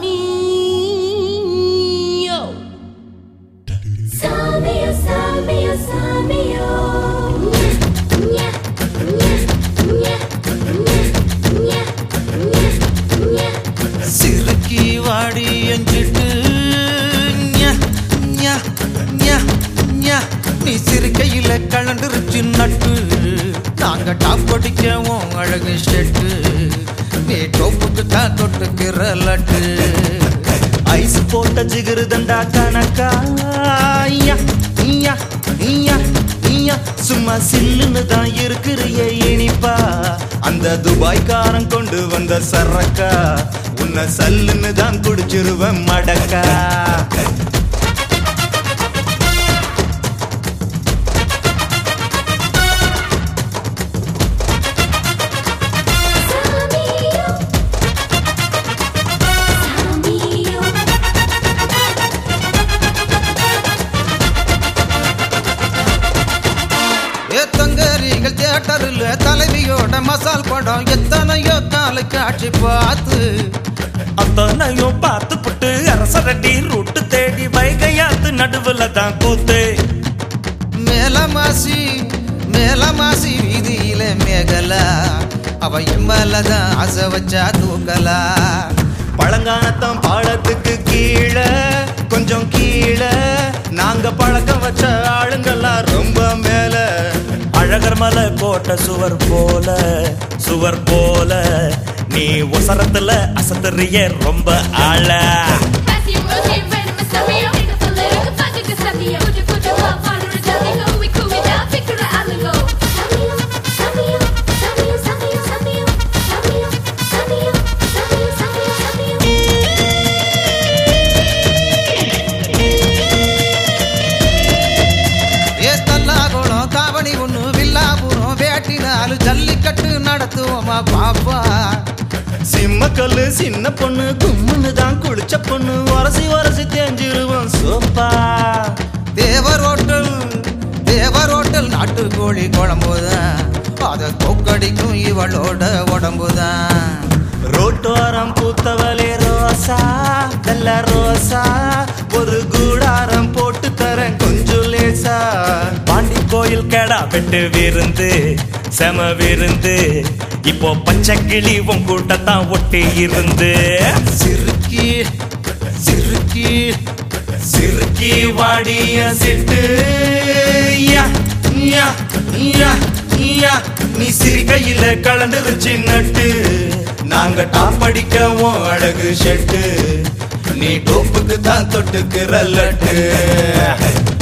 சாமி Samio, Samio, Samio. Nya, nya, nya, nya, nya, nya, nya. சிறுக்கி வாடி எஞ்சிட்டு ஞ, ஞ, ஞ, ஞ. நீ சிறுக்கையில கலண்டுருச்சு நட்டு நாங்க டாப் அடிக்கவும் அழகு ஷெட்டு நீ டோப்புக்கு தான் தொட்டுக்கிற லட்டு ஐஸ் போட்ட ஜிகிரு தண்டா கணக்கா ஐயா, ஐயா, ஐயா, ஐயா. சும்மா சில்லுன்னு தான் இருக்கிறிய இனிப்பா அந்த துபாய்க்காரன் கொண்டு வந்த சரக்கா உன்னை சல்லுன்னு தான் குடிச்சிருவேன் மடக்கா Samio. Samio. ஏத்தங்கரிகள் தியேட்டரில் தலைவியோட மசால் படம் எத்தனையோ காலை காட்சி பார்த்து அத்தனையும் பார்த்து புட்டு அரசரடி ரூட்டு தேடி வைகையாத்து நடுவுல தான் கூத்து மேல மாசி மேல மாசி வீதியில மேகலா அவ எம்மலதான் ஆசை வச்சா தூக்கலா பழங்கானத்தம் பாலத்துக்கு கீழே கொஞ்சம் கீழே நாங்க பழக்கம் வச்ச ஆளுங்கெல்லாம் ரொம்ப மேல அழகர் மலை கோட்ட சுவர் போல சுவர் போல நீ உசரத்துல அசத்துறிய ரொம்ப ஆள Passy, Rosie, Venomous, Samio. Take a little, fuck it, Samio. Put your, put your love on her, Samio. We cool it down, figure it out and go. Samio, Samio, Samio, Samio, Samio, Samio, Samio, Samio, Samio, Samio. ஏ தல்லாகுளம் தாவணி ஒண்ணு வில்லாபுரம் வேட்டினாலும் ஜல்லிக்கட்டு நடத்துவோமா பாப்பா சிம்மக்கல்லு சின்ன பொண்ணு கும்முன்னு தான் குளிச்ச பொண்ணு உரசி உரசி தேஞ்சிருவோம் சோப்பா தேவர் ஹோட்டல் தேவர் ஹோட்டல் நாட்டுக்கோழி குழம்புதான் அதை தோக்கடிக்கும் இவளோட உடம்புதான் ரோட்டோரம் பூத்தவளே ரோசா நல்ல ரோசா ஒரு கூடாரம் போட்டு தரேன் கொஞ்சம் லேசா பாண்டி கோயில் கேடா வெட்டு விருந்து செம விருந்து இப்போ பச்சை கிளி உன் கூட்டத்தான் ஒட்டி இருந்து சிறுக்கி சிறுக்கி சிறுக்கி வாடிய சிட்டு யா, யா, யா, யா. நீ சிறுகையில கலந்துருச்சு நட்டு நாங்க டாப் அடிக்கவும் அழகு ஷெட்டு நீ டோப்புக்கு தான் தொட்டுக்கிற லட்டு